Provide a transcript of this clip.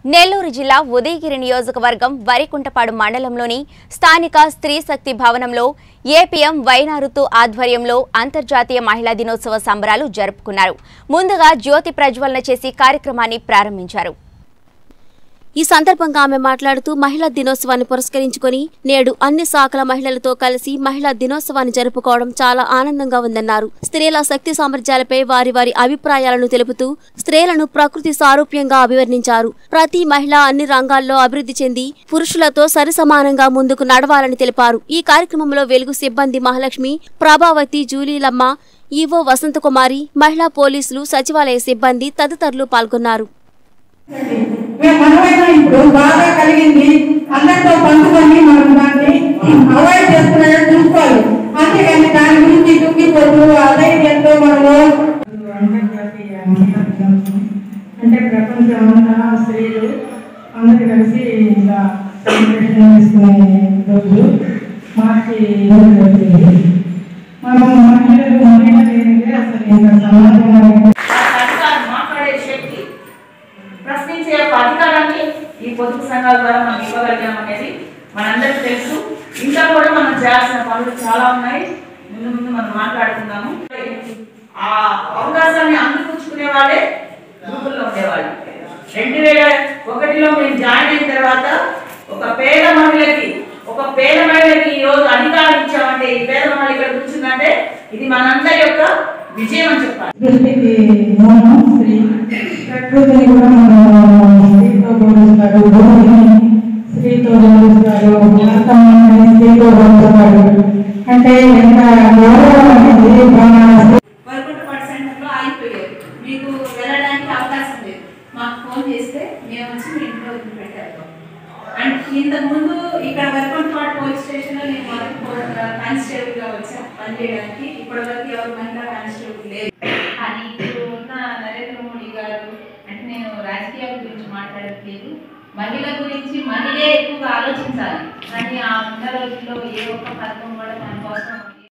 నెల్లూరు జిల్లా ఉదయగిరి నియోజకవర్గం వరికుంటపాడు మండలంలోని స్థానిక స్త్రీ శక్తి భవనంలో ఏపీఎం వైనారుతు ఆధ్వర్యంలో అంతర్జాతీయ మహిళా దినోత్సవ సంబరాలు జరుపుకున్నారు ముందుగా జ్యోతి ప్రజ్వలన చేసి కార్యక్రమాన్ని ప్రారంభించారు ఈ సందర్భంగా ఆమె మాట్లాడుతూ మహిళా దినోత్సవాన్ని పురస్కరించుకొని నేడు అన్ని శాఖల మహిళలతో కలిసి మహిళా దినోత్సవాన్ని జరుపుకోవడం చాలా ఆనందంగా ఉందన్నారు స్త్రీల శక్తి సామర్థ్యాలపై వారి వారి అభిప్రాయాలను తెలుపుతూ స్త్రీలను ప్రకృతి సారూప్యంగా అభివర్ణించారు ప్రతి మహిళ అన్ని రంగాల్లో అభివృద్ధి చెంది పురుషులతో సరిసమానంగా ముందుకు నడవాలని తెలిపారు ఈ కార్యక్రమంలో వెలుగు సిబ్బంది మహాలక్ష్మి ప్రభావతి జూలీలమ్మ ఈవో వసంతకుమారి మహిళా పోలీసులు సచివాలయ సిబ్బంది తదితరులు పాల్గొన్నారు మేము మనమైనా ఇప్పుడు బాగా కలిగింది అందరితో పంచుకొని మనం దాన్ని అవాయిడ్ చేస్తున్నాయో చూసుకోవాలి అంతేగాని దాని గురించి దుఃఖిపోతూ అధైర్యంతో మనము అంతర్జాతీయ మహిళా దినోత్సవం అంటే ప్రపంచం అంతా స్త్రీలు అందరూ కలిసి ఇలా సెలబ్రేషన్ చేసుకునే రోజు మార్చి ఇరవై తేదీ మనం మహిళలు మహిళ లేనిదే అసలు ఇంకా సమాజం అనేది అధికారం మాట్లాడే శక్తి ప్రశ్నించే యొక్క అధికారాన్ని ఈ పొదుపు సంఘాల ద్వారా మనం ఇవ్వగలిగాం అనేది మనందరికీ తెలుసు ఇంకా కూడా మనం చేయాల్సిన పనులు చాలా ఉన్నాయి ముందు ముందు మనం మాట్లాడుకుందాము ఆ అవకాశాన్ని అందిపుచ్చుకునే వాళ్ళే గ్రూపుల్లో ఉండేవాళ్ళు రెండు వేల ఒకటిలో మేము జాయిన్ అయిన తర్వాత ఒక పేద మహిళకి ఒక పేద మహిళకి ఈ రోజు అధికారం ఇచ్చామంటే ఈ పేద మహిళ ఇక్కడ కూర్చుందంటే ఇది మనందరి యొక్క విజయం అని చెప్పాలి సృష్టికి మూలం స్త్రీ ప్రకృతిని కూడా మనం స్త్రీతో పోలుస్తారు భూమిని స్త్రీతో పోలుస్తారు వాతావరణాన్ని స్త్రీతో పోలుస్తారు అంటే ఎంత గౌరవం అనేది మన వరకుంటపాడు సెంటర్లో ఆగిపోయారు మీకు వెళ్ళడానికి అవకాశం లేదు మాకు ఫోన్ చేస్తే మేము వచ్చి మీ ఇంట్లో వదిలిపెట్టారు అండ్ ఇంతకు ముందు ఇక్కడ వరకుంటపాడు పోలీస్ స్టేషన్లో నేను మొదటి కానిస్టేబుల్గా వచ్చాను పనిచేయడానికి ఇప్పటి వరకు ఎవరు మహిళా కానిస్టేబుల్ లేదు కానీ ఇప్పుడు ఉన్న నరేంద్ర మోడీ గారు అంటే నేను రాజకీయాల గురించి మాట్లాడట్లేదు మహిళ గురించి మహిళే ఎక్కువగా ఆలోచించాలి కానీ ఆ ఉన్న రోజుల్లో ఏ ఒక్క పథకం కూడా మన కోసం